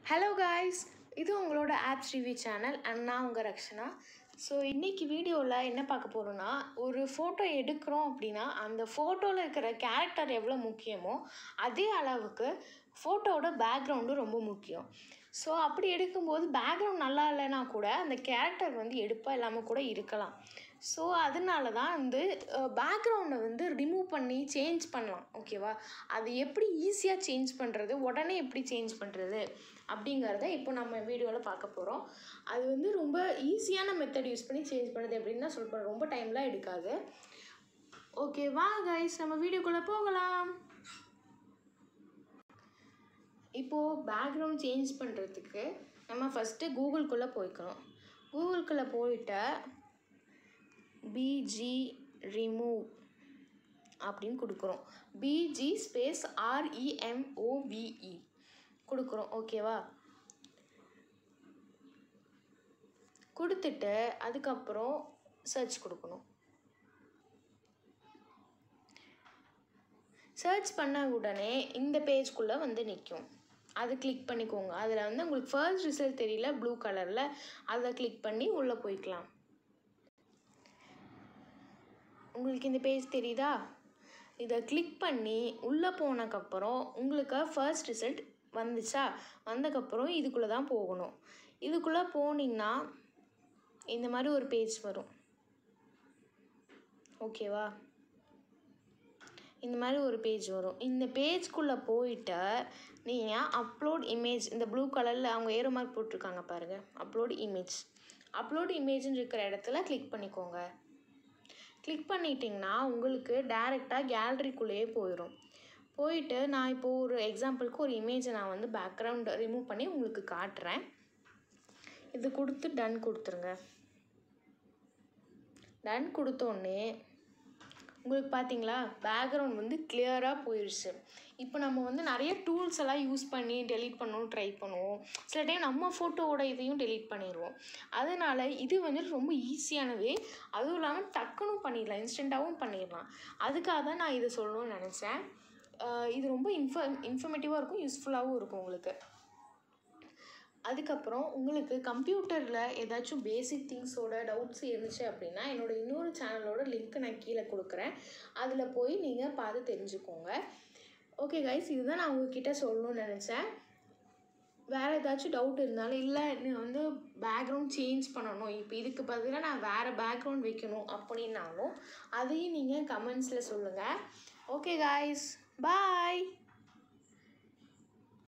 hello guys இது உங்களோட apps review channel and நான் உங்கள் ரக்ஷனா ஸோ இன்றைக்கி வீடியோவில் என்ன பார்க்க போகிறோன்னா ஒரு ஃபோட்டோ எடுக்கிறோம் அப்படின்னா அந்த ஃபோட்டோவில் இருக்கிற கேரக்டர் எவ்வளோ முக்கியமோ அதே அளவுக்கு ஃபோட்டோவோட பேக்ரவுண்டும் ரொம்ப முக்கியம் ஸோ அப்படி எடுக்கும்போது பேக்ரவுண்ட் நல்லா இல்லைன்னா கூட அந்த கேரக்டர் வந்து எடுப்பாக இல்லாமல் கூட இருக்கலாம் ஸோ அதனால தான் வந்து பேக்ரவுண்டை வந்து ரிமூவ் பண்ணி சேஞ்ச் பண்ணலாம் ஓகேவா அது எப்படி ஈஸியாக சேஞ்ச் பண்ணுறது உடனே எப்படி சேஞ்ச் பண்ணுறது அப்படிங்கிறத இப்போ நம்ம வீடியோவில் பார்க்க போகிறோம் அது வந்து ரொம்ப ஈஸியான மெத்தட் யூஸ் பண்ணி சேஞ்ச் பண்ணுறது எப்படின்னு தான் சொல்கிறேன் ரொம்ப டைம்லாம் எடுக்காது ஓகே வா கைஸ் நம்ம வீடியோக்குள்ளே போகலாம் இப்போது பேக்ரவுண்ட் சேஞ்ச் பண்ணுறதுக்கு நம்ம ஃபஸ்ட்டு கூகுள்குள்ளே போய்க்கணும் கூகுள்குள்ளே போயிட்டு பிஜி ரிமூவ் அப்படின்னு கொடுக்குறோம் பிஜி ஸ்பேஸ் ஆர்இஎம்ஓவிஇ கொடுக்குறோம் ஓகேவா கொடுத்துட்டு அதுக்கப்புறம் சர்ச் கொடுக்கணும் சர்ச் பண்ண உடனே இந்த பேஜ்குள்ளே வந்து நிற்கும் அது கிளிக் பண்ணிக்கோங்க அதில் வந்து உங்களுக்கு ஃபர்ஸ்ட் ரிசல்ட் தெரியல ப்ளூ கலரில் அதை கிளிக் பண்ணி உள்ளே போய்க்கலாம் உங்களுக்கு இந்த பேஜ் தெரியுதா இதை கிளிக் பண்ணி உள்ளே போனதுக்கப்புறம் உங்களுக்கு ஃபர்ஸ்ட் ரிசல்ட் வந்துச்சா வந்ததுக்கப்புறம் இதுக்குள்ளே தான் போகணும் இதுக்குள்ளே போனீங்கன்னா இந்த மாதிரி ஒரு பேஜ் வரும் ஓகேவா இந்த மாதிரி ஒரு பேஜ் வரும் இந்த பேஜ்குள்ளே போயிட்டு நீங்கள் அப்லோட் இமேஜ் இந்த ப்ளூ கலரில் அவங்க ஏரோ மார்க் போட்டிருக்காங்க பாருங்கள் அப்லோட் இமேஜ் அப்லோட் இமேஜ்னு இருக்கிற இடத்துல கிளிக் பண்ணிக்கோங்க கிளிக் பண்ணிட்டிங்கன்னா உங்களுக்கு டேரெக்டாக கேலரிக்குள்ளேயே போயிடும் போயிட்டு நான் இப்போது ஒரு எக்ஸாம்பிளுக்கு ஒரு இமேஜை நான் வந்து பேக்ரவுண்ட் ரிமூவ் பண்ணி உங்களுக்கு காட்டுறேன் இது கொடுத்து டன் கொடுத்துருங்க டன் கொடுத்தோடனே உங்களுக்கு பார்த்தீங்களா பேக்ரவுண்ட் வந்து கிளியராக போயிடுச்சு இப்போ நம்ம வந்து நிறைய டூல்ஸ் எல்லாம் யூஸ் பண்ணி டெலீட் பண்ணணும் ட்ரை பண்ணுவோம் சில டைம் நம்ம ஃபோட்டோவோட இதையும் டெலீட் பண்ணிடுவோம் அதனால் இது வந்து ரொம்ப ஈஸியானவே அதுவும் இல்லாமல் டக்குன்னு பண்ணிடலாம் இன்ஸ்டண்ட்டாகவும் பண்ணிடலாம் அதுக்காக தான் நான் இதை சொல்லணும்னு நினச்சேன் இது ரொம்ப இன்ஃப இன்ஃபர்மேட்டிவாக இருக்கும் யூஸ்ஃபுல்லாகவும் இருக்கும் உங்களுக்கு அதுக்கப்புறம் உங்களுக்கு கம்ப்யூட்டரில் ஏதாச்சும் பேசிக் திங்ஸோட டவுட்ஸ் இருந்துச்சு அப்படின்னா என்னோடய இன்னொரு சேனலோட லிங்க் நான் கீழே கொடுக்குறேன் அதில் போய் நீங்கள் பார்த்து தெரிஞ்சுக்கோங்க ஓகே கைஸ் இதுதான் நான் உங்ககிட்ட சொல்லணும்னு நினச்சேன் வேறு ஏதாச்சும் டவுட் இருந்தாலும் இல்லை நீ வந்து பேக்ரவுண்ட் சேஞ்ச் பண்ணணும் இப்போ இதுக்கு பதிலாக நான் வேறு பேக்ரவுண்ட் வைக்கணும் அப்படின்னாலும் அதையும் நீங்கள் கமெண்ட்ஸில் சொல்லுங்கள் ஓகே காய்ஸ் பாய்